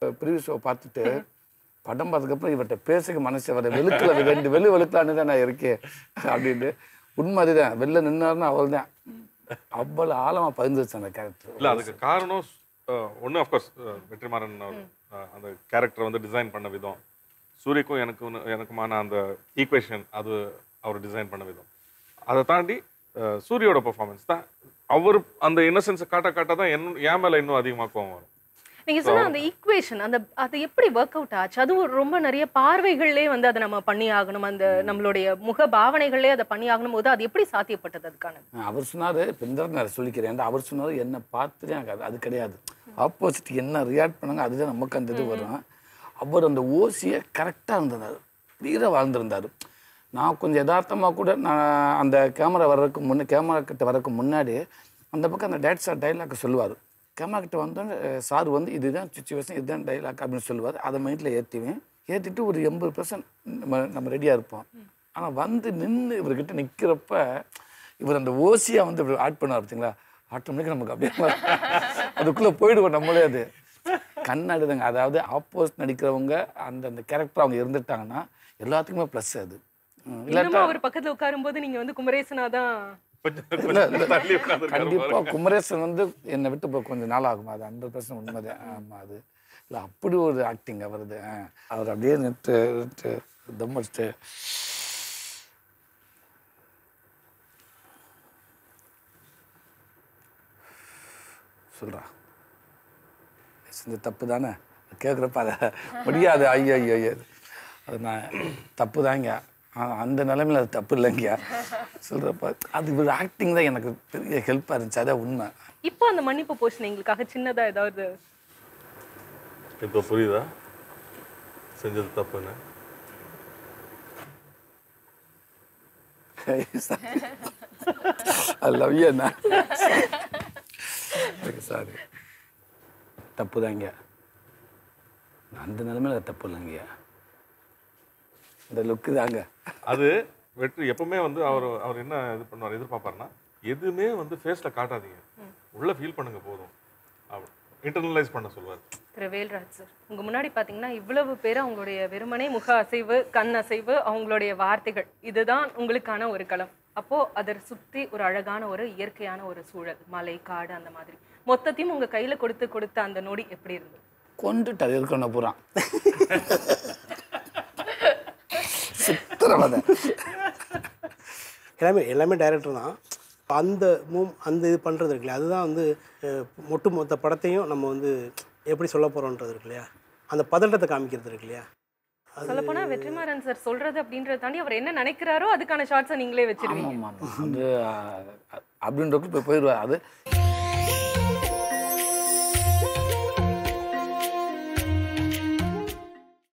Preview show பார்த்துட்டு படம் பார்த்ததுக்கப்புறம் இவர்கிட்ட பேசுக மனசு வர வெளுக்கல ரெண்டு வெள்ளு வெளுக்கலான்னு தான் நான் இருக்கேன் அப்படின்னு உண்மை அதுதான் வெளில நின்னாருன்னா அவள் தான் அவ்வளோ ஆழமாக பதிந்துருச்சு அந்த கேரக்டர் இல்ல அதுக்கு காரணம் ஒன்று அஃப்கோர்ஸ் வெற்றிமாறன் அவர், அஹ், அந்த கேரக்டர் வந்து டிசைன் பண்ண விதம் சூரியக்கும் எனக்கும் எனக்குமான அந்த ஈக்குவேஷன் அது அவர் டிசைன் பண்ண விதம் அதை தாண்டி அஹ், சூரியோட பெர்ஃபார்மன்ஸ் தான் அவர் அந்த இன்னசென்ஸை காட்ட காட்ட தான் என் என் மேல இன்னும் அதிகமாக கோவம் வரும் நீங்க சொன்ன அந்த ஈக்குவேஷன் அந்த அது எப்படி ஒர்க் அவுட் ஆச்சு அதுவும் ரொம்ப நிறைய பார்வைகள்லயே வந்து அதை நம்ம பண்ணி ஆகணும் அந்த நம்மளுடைய முக பாவனைகள்லயே அதை பண்ணி ஆகணும் போது அது எப்படி சாத்தியப்பட்டது அதுக்கான அவர் சொன்னார் பின்னர் நான் சொல்லிக்கிறேன் ஏன்டா அவர் சொன்னார் என்னை பார்த்துட்டு எனக்கு அது அது கிடையாது ஆப்போசிட் என்ன ரியாக்ட் பண்ணாங்க அதுதான் நமக்கு அந்த இது வரும் அவர் அந்த ஓசியை கரெக்டாக இருந்திருந்தார் கிளியராக வாழ்ந்திருந்தார் நான் கொஞ்சம் யதார்த்தமாக கூட நான் அந்த கேமரா வர்றதுக்கு முன்னே கேமரா கிட்ட வர்றதுக்கு முன்னாடி அந்த பக்கம் அந்த டேட் சார் டைலாக் சொல்லுவார் கேமரா கிட்ட வந்தோடனே சார் வந்து இதுதான் சுச்சுவேஷன் இதுதான் டைலாக் அப்படின்னு சொல்லுவார் அதை மைண்டில் ஏற்றிவேன் ஏற்றிட்டு ஒரு எண்பது பர்சன்ட் நம்ம நம்ம ரெடியாக இருப்போம் ஆனால் வந்து நின்று இவர்கிட்ட நிற்கிறப்ப இவர் அந்த ஓசியாக வந்து இப்படி ஆட் பண்ணார் பார்த்தீங்களா ஆட்டோமேட்டிக்காக நமக்கு அப்படியே அதுக்குள்ளே போயிடுவோம் நம்மளே அது கண்ணாடிதாங்க அதாவது ஆப்போசிட் நடிக்கிறவங்க அந்த அந்த கேரக்டர் அவங்க இருந்துட்டாங்கன்னா எல்லாத்துக்குமே ப்ளஸ் அது ம், இல்லாட்டா இன்னமும் அவர் பக்கத்துல உட்காரும்போது நீங்க வந்து குமரேசனா தான் கொஞ்சம் கொஞ்சம் தள்ளி உட்கார்ந்திருக்காரு கண்டிப்பா குமரேசன் வந்து என்னை விட்டு இப்போ கொஞ்சம் நாள் ஆகும் அது ஹண்ட்ரட் பர்சன்ட் உண்மைதான் ஆமா அது இல்லை அப்படி ஒரு ஆக்டிங் அவரது ஆ. அவர் அப்படியே நிட்டு நிட்டு தம் அடிச்சுட்டு சொல்றா செஞ்ச தப்பு தானே கேட்குறப்ப அதை முடியாது ஐயோ ஐயோ ஐயோ அது நான் தப்பு தாங்க ஆனா அந்த நிலைமையில் அது தப்பு இல்லைங்க சொல்கிறப்ப அது ஒரு ஆக்டிங் தான் எனக்கு பெரிய ஹெல்ப்பாக இருந்துச்சு அதான் உண்மை இப்போ அந்த மன்னிப்பு போஷன் எங்களுக்காக சின்னதா ஏதாவது இப்போ புரியுதா செஞ்சது தப்புன்னு ஐ லவ் யூ அண்ணா சாரி தப்பு தாங்க அந்த நிலைமையில் அது தப்பு இல்லைங்க இந்த லுக்கு தாங்க அது வெற்றி எப்பவுமே வந்து அவர் அவர் என்ன இது பண்ணுவார் எதிர்பார்ப்பாருன்னா எதுவுமே வந்து ஃபேஸ்ல காட்டாதீங்க உள்ள ஃபீல் பண்ணுங்க போதும் இன்டர்னலைஸ் பண்ண சொல்லுவார் திரு வேல்ராஜ் சார் உங்க முன்னாடி பாத்தீங்கன்னா இவ்வளவு பேர் அவங்களுடைய வெறுமனே முக அசைவு கண் அசைவு அவங்களுடைய வார்த்தைகள் இதுதான் உங்களுக்கான ஒரு களம் அப்போ அதை சுத்தி ஒரு அழகான ஒரு இயற்கையான ஒரு சூழல் மலை காடு அந்த மாதிரி மொத்தத்தையும் உங்க கையில கொடுத்து கொடுத்த அந்த நொடி எப்படி இருந்தது கொண்டுட்டார் இருக்கணும் பூரா சித்திரவதை எல்லாமே எல்லாமே டைரக்டர் தான் அந்த மூம் அந்த இது பண்ணுறது இருக்குல்லையா அதுதான் வந்து அஹ், ஒட்டு மொத்த படத்தையும் நம்ம வந்து எப்படி சொல்ல போகிறோன்றது இருக்கு இல்லையா அந்த பதட்டத்தை காமிக்கிறது இருக்கு இல்லையா சொல்ல போனா வெற்றிமாறன் சார் சொல்றது அப்படின்றத தாண்டி அவர் என்ன நினைக்கிறாரோ அதுக்கான ஷார்ட்ஸை நீங்களே வச்சிருவீங்க ஆமாம் ஆமாம் அது அஹ், அப்படின்றதுக்கு போய் போயிடுவார் அது